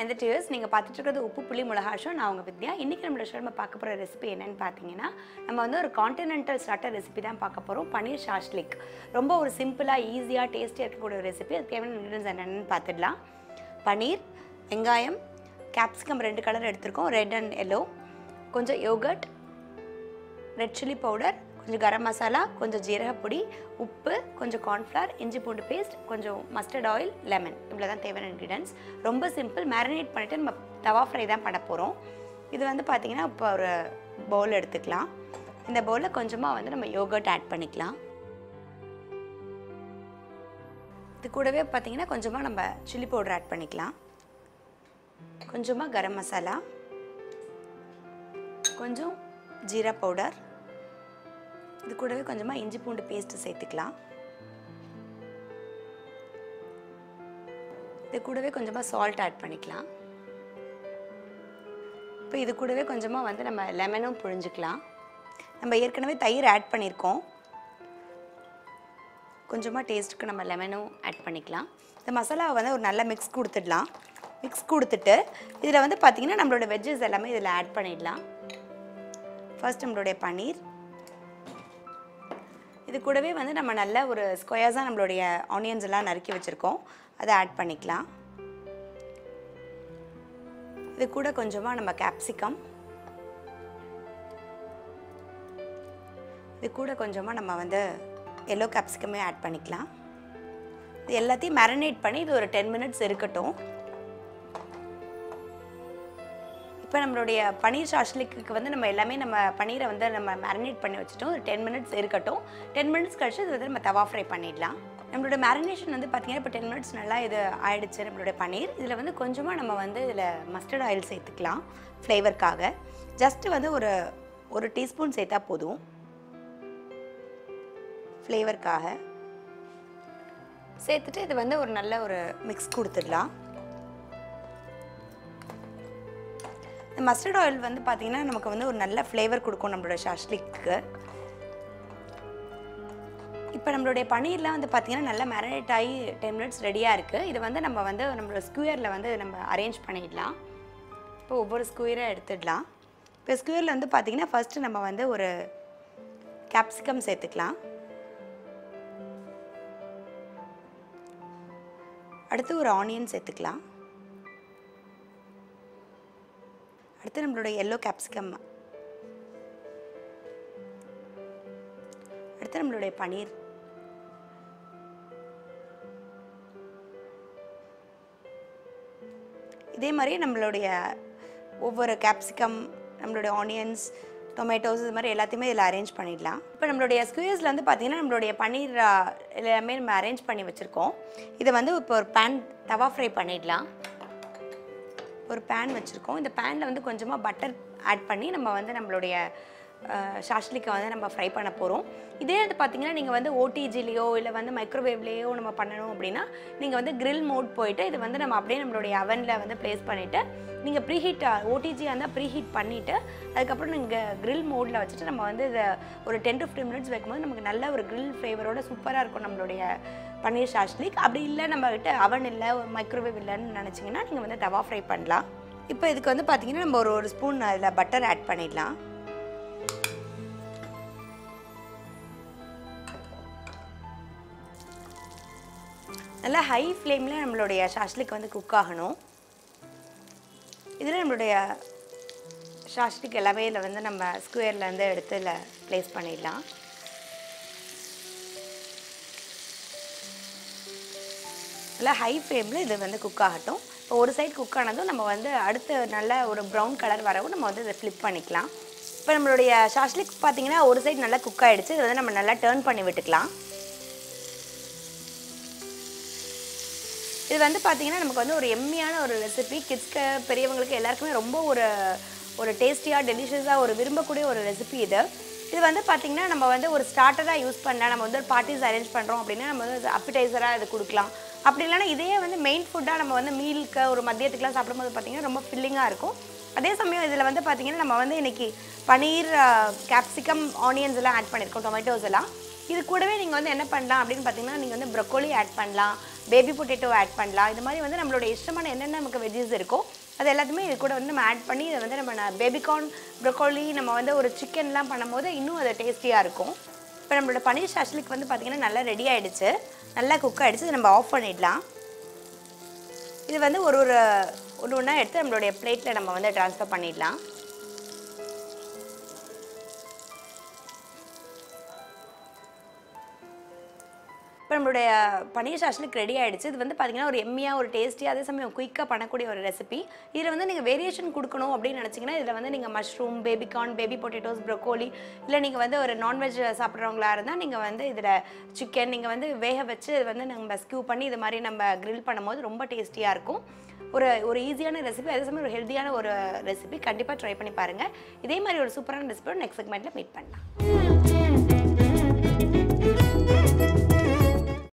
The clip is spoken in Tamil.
வெந்துட்டு இயர்ஸ் நீங்கள் பார்த்துட்டு இருக்கிறது உப்பு புளி மிளகா ஷோ நான் உங்கள் வித்யா இன்றைக்கி நம்மளோட ஷோ நம்ம பார்க்க போகிற ரெசிபி என்னன்னு பார்த்தீங்கன்னா நம்ம வந்து ஒரு கான்டினென்டல் ஸ்டார்டர் ரெசிபி தான் பார்க்க போகிறோம் பன்னீர் ஷாஷ்லிக் ரொம்ப ஒரு சிம்பிளாக ஈஸியாக டேஸ்டியாக இருக்கக்கூடிய ஒரு ரெசிபி அது தேவையான இன்க்ரீடியன்ஸ் என்னென்னு பார்த்துடலாம் பன்னீர் வெங்காயம் கேப்சிகம் ரெண்டு கலர் எடுத்திருக்கோம் ரெட் அண்ட் எல்லோ கொஞ்சம் யோகர்ட் ரெட் சில்லி பவுடர் கொஞ்சம் கரம் மசாலா கொஞ்சம் ஜீரகப்பொடி உப்பு கொஞ்சம் கார்ன்ஃப்ளவர் இஞ்சி பூண்டு பேஸ்ட் கொஞ்சம் மஸ்டர்ட் ஆயில் லெமன் இவ்வளோ தான் தேவையான இன்க்ரீடியன்ஸ் ரொம்ப சிம்பிள் மேரினேட் பண்ணிவிட்டு நம்ம தவா ஃப்ரை தான் பண்ண போகிறோம் இது வந்து பார்த்திங்கன்னா இப்போ ஒரு பவுல் எடுத்துக்கலாம் இந்த பவுலில் கொஞ்சமாக வந்து நம்ம யோகர்ட் ஆட் பண்ணிக்கலாம் இது கூடவே பார்த்திங்கன்னா கொஞ்சமாக நம்ம சில்லி பவுடர் ஆட் பண்ணிக்கலாம் கொஞ்சமாக கரம் மசாலா கொஞ்சம் ஜீரா பவுடர் இது கூடவே கொஞ்சமாக இஞ்சி பூண்டு பேஸ்ட்டு சேர்த்துக்கலாம் இது கூடவே கொஞ்சமாக சால்ட் ஆட் பண்ணிக்கலாம் இப்போ இது கூடவே கொஞ்சமாக வந்து நம்ம லெமனும் புழிஞ்சிக்கலாம் நம்ம ஏற்கனவே தயிர் ஆட் பண்ணியிருக்கோம் கொஞ்சமாக டேஸ்ட்டுக்கு நம்ம லெமனும் ஆட் பண்ணிக்கலாம் இந்த மசாலாவை வந்து ஒரு நல்ல மிக்ஸ் கொடுத்துடலாம் மிக்ஸ் கொடுத்துட்டு இதில் வந்து பார்த்திங்கன்னா நம்மளோட வெஜ்ஜஸ் எல்லாமே இதில் ஆட் பண்ணிடலாம் ஃபர்ஸ்ட் நம்மளுடைய பன்னீர் இது கூடவே வந்து நம்ம நல்ல ஒரு ஸ்கொயர்ஸாக நம்மளுடைய ஆனியன்ஸ் எல்லாம் நறுக்கி வச்சுருக்கோம் அதை ஆட் பண்ணிக்கலாம் இது கூட கொஞ்சமாக நம்ம கேப்சிகம் இது கூட கொஞ்சமாக நம்ம வந்து எல்லோ கேப்சிகமே ஆட் பண்ணிக்கலாம் இது எல்லாத்தையும் மேரினேட் பண்ணி இது ஒரு டென் மினிட்ஸ் இருக்கட்டும் இப்போ நம்மளுடைய பன்னீர் ஷாஷ்லிக்கு வந்து நம்ம எல்லாமே நம்ம பன்னீரை வந்து நம்ம மேரினேட் பண்ணி வச்சுட்டோம் ஒரு டென் மினிட்ஸ் இருக்கட்டும் டென் மினிட்ஸ் கழிச்சு இது வந்து நம்ம தவா ஃப்ரை பண்ணிடலாம் நம்மளோட மேரினேஷன் வந்து பார்த்திங்கன்னா இப்போ டென் மினிட்ஸ் நல்லா இது ஆயிடுச்சு நம்மளுடைய பன்னீர் இதில் வந்து கொஞ்சமாக நம்ம வந்து இதில் மஸ்டர்ட் ஆயில் சேர்த்துக்கலாம் ஃப்ளேவருக்காக ஜஸ்ட்டு வந்து ஒரு ஒரு டீஸ்பூன் சேர்த்தா போதும் ஃப்ளேவருக்காக சேர்த்துட்டு இது வந்து ஒரு நல்ல ஒரு மிக்ஸ் கொடுத்துடலாம் இந்த மஸ்டர்ட் ஆயில் வந்து பார்த்திங்கன்னா நமக்கு வந்து ஒரு நல்ல ஃப்ளேவர் கொடுக்கும் நம்மளோட ஷாஷ்லிக்கு இப்போ நம்மளுடைய பன்னீர்லாம் வந்து பார்த்திங்கன்னா நல்லா மேரினேட் ஆகி டென் மினிட்ஸ் ரெடியாக இருக்குது இது வந்து நம்ம வந்து நம்மளோட ஸ்கூயரில் வந்து நம்ம அரேஞ்ச் பண்ணிடலாம் இப்போ ஒவ்வொரு ஸ்கூயராக எடுத்துடலாம் இப்போ ஸ்கூயரில் வந்து பார்த்திங்கன்னா ஃபஸ்ட்டு நம்ம வந்து ஒரு கேப்சிகம் சேர்த்துக்கலாம் அடுத்து ஒரு ஆனியன் சேர்த்துக்கலாம் அடுத்து நம்மளோட எல்லோ கேப்சிகம் அடுத்து நம்மளுடைய பன்னீர் இதே மாதிரி நம்மளுடைய ஒவ்வொரு கேப்சிகம் நம்மளுடைய ஆனியன்ஸ் டொமேட்டோஸ் இது மாதிரி எல்லாத்தையுமே இதில் அரேஞ்ச் பண்ணிடலாம் இப்போ நம்மளுடைய ஸ்கூயர்ஸில் வந்து பார்த்திங்கன்னா நம்மளுடைய பன்னீர் ஆ, எல்லாமே நம்ம அரேஞ்ச் பண்ணி வச்சுருக்கோம் இதை வந்து இப்போ ஒரு பேன் தவா ஃப்ரை பண்ணிடலாம் ஒரு பேன் வச்சுருக்கோம் இந்த பேனில் வந்து கொஞ்சமாக பட்டர் ஆட் பண்ணி நம்ம வந்து நம்மளுடைய ஷாஷ்லிக்கை வந்து நம்ம ஃப்ரை பண்ண போகிறோம் இதே வந்து பார்த்தீங்கன்னா நீங்கள் வந்து ஓடிஜிலேயோ இல்லை வந்து மைக்ரோவேவ்லேயோ நம்ம பண்ணணும் அப்படின்னா நீங்கள் வந்து grill மோட் போயிட்டு இது வந்து நம்ம அப்படியே நம்மளுடைய அவனில் வந்து ப்ளேஸ் பண்ணிவிட்டு நீங்கள் ப்ரீஹீட் ஓடிஜியாக இருந்தால் ப்ரீஹீட் பண்ணிவிட்டு அதுக்கப்புறம் நீங்கள் grill மோடில் வச்சுட்டு நம்ம வந்து இதை ஒரு டென் டு ஃபிஃப்டின் மினிட்ஸ் வைக்கும்போது நமக்கு நல்ல ஒரு grill ஃப்ளேவரோட சூப்பராக இருக்கும் நம்மளுடைய பன்னீர் ஷாஷ்லிக் அப்படி இல்லை நம்மகிட்ட அவன் இல்லை மைக்ரோவேவ் இல்லைன்னு நினச்சிங்கன்னா நீங்கள் வந்து தவா ஃப்ரை பண்ணலாம் இப்போ இதுக்கு வந்து பார்த்தீங்கன்னா நம்ம ஒரு ஒரு ஸ்பூன் அதில் பட்டர் ஆட் பண்ணிடலாம் நல்லா ஹை ஃப்ளேமில் நம்மளுடைய ஷாஷ்லிக் வந்து குக் ஆகணும் இதில் நம்மளுடைய ஷாஷ்லிக் எல்லாமே இதில் வந்து நம்ம ஸ்கொயர்லேருந்து எடுத்து இதில் ப்ளேஸ் பண்ணிடலாம் நல்லா ஹை ஃப்ளேமில் இது வந்து குக் ஆகட்டும் இப்போ ஒரு சைடு குக் ஆனதும் நம்ம வந்து அடுத்து நல்ல ஒரு ப்ரௌன் கலர் வரவும் நம்ம வந்து இதை ஃப்ளிப் பண்ணிக்கலாம் இப்போ நம்மளுடைய ஷாஷ்லிக் பார்த்தீங்கன்னா ஒரு சைடு நல்லா குக் ஆகிடுச்சு இதை வந்து நம்ம நல்லா டேர்ன் பண்ணி விட்டுக்கலாம் இது வந்து பார்த்தீங்கன்னா நமக்கு வந்து ஒரு எம்மியான ஒரு ரெசிபி கிட்ஸ்க்கு பெரியவங்களுக்கு எல்லாருக்குமே ரொம்ப ஒரு ஒரு டேஸ்டியாக டெலிஷியஸாக ஒரு விரும்பக்கூடிய ஒரு ரெசிபி இது இது வந்து பார்த்தீங்கன்னா நம்ம வந்து ஒரு ஸ்டார்டராக யூஸ் பண்ணலாம் நம்ம வந்து ஒரு பார்ட்டிஸ் அரேஞ்ச் பண்ணுறோம் அப்படின்னா நம்ம வந்து அப்பிடைசராக இது கொடுக்கலாம் அப்படி இல்லைன்னா இதே வந்து மெயின் ஃபுட்டாக நம்ம வந்து மீலுக்கு ஒரு மதியத்துக்குலாம் சாப்பிடும்போது பார்த்தீங்கன்னா ரொம்ப ஃபில்லிங்காக இருக்கும் அதே சமயம் இதில் வந்து பார்த்தீங்கன்னா நம்ம வந்து இன்னைக்கு பன்னீர் கேப்சிகம் ஆனியன்ஸ் எல்லாம் ஆட் பண்ணியிருக்கோம் டொமேட்டோஸ் எல்லாம் இது கூடவே நீங்கள் வந்து என்ன பண்ணலாம் அப்படின்னு பார்த்தீங்கன்னா நீங்கள் வந்து ப்ரொக்கோலி ஆட் பண்ணலாம் பேபி பொட்டேட்டோ ஆட் பண்ணலாம் இது மாதிரி வந்து நம்மளோட இஷ்டமான என்னென்ன நமக்கு வெஜ்ஜஸ் இருக்கோ அது எல்லாத்தையுமே இது கூட வந்து நம்ம ஆட் பண்ணி இதை வந்து நம்ம பேபிகார்ன் ப்ரொக்கோலி நம்ம வந்து ஒரு சிக்கன்லாம் பண்ணும்போது இன்னும் அது டேஸ்டியாக இருக்கும் இப்போ நம்மளோட பன்னீர் ஷாஷ்லிக் வந்து பார்த்திங்கன்னா நல்லா ரெடி ஆயிடுச்சு நல்லா குக் ஆகிடுச்சு இதை நம்ம ஆஃப் பண்ணிடலாம் இது வந்து ஒரு ஒரு ஒன்று ஒன்றா எடுத்து நம்மளுடைய பிளேட்டில் நம்ம வந்து ட்ரான்ஸ்ஃபர் பண்ணிடலாம் இப்போ நம்மளுடைய பன்னீர் ஷாஷ்லிக் ரெடி ஆயிடுச்சு இது வந்து பார்த்தீங்கன்னா ஒரு எம்மியாக ஒரு டேஸ்டியாக அதே சமயம் குயிக்காக பண்ணக்கூடிய ஒரு ரெசிபி இதில் வந்து நீங்கள் வேரியேஷன் கொடுக்கணும் அப்படின்னு நினச்சிங்கன்னா இதில் வந்து நீங்கள் mushroom baby corn baby potatoes broccoli இல்லை நீங்கள் வந்து ஒரு நான்வெஜ் சாப்பிட்றவங்களா இருந்தால் நீங்கள் வந்து இதில் சிக்கன் நீங்கள் வந்து வேக வச்சு இது வந்து நம்ம ஸ்கியூ பண்ணி இது மாதிரி நம்ம grill பண்ணும்போது ரொம்ப டேஸ்டியாக இருக்கும் ஒரு ஒரு ஈஸியான ரெசிபி அதே சமயம் ஒரு ஹெல்த்தியான ஒரு ரெசிபி கண்டிப்பாக ட்ரை பண்ணி பாருங்கள் இதே மாதிரி ஒரு சூப்பரான ரெசிபியோட நெக்ஸ்ட் செக்மெண்ட்டில் மீட் பண்ணலாம்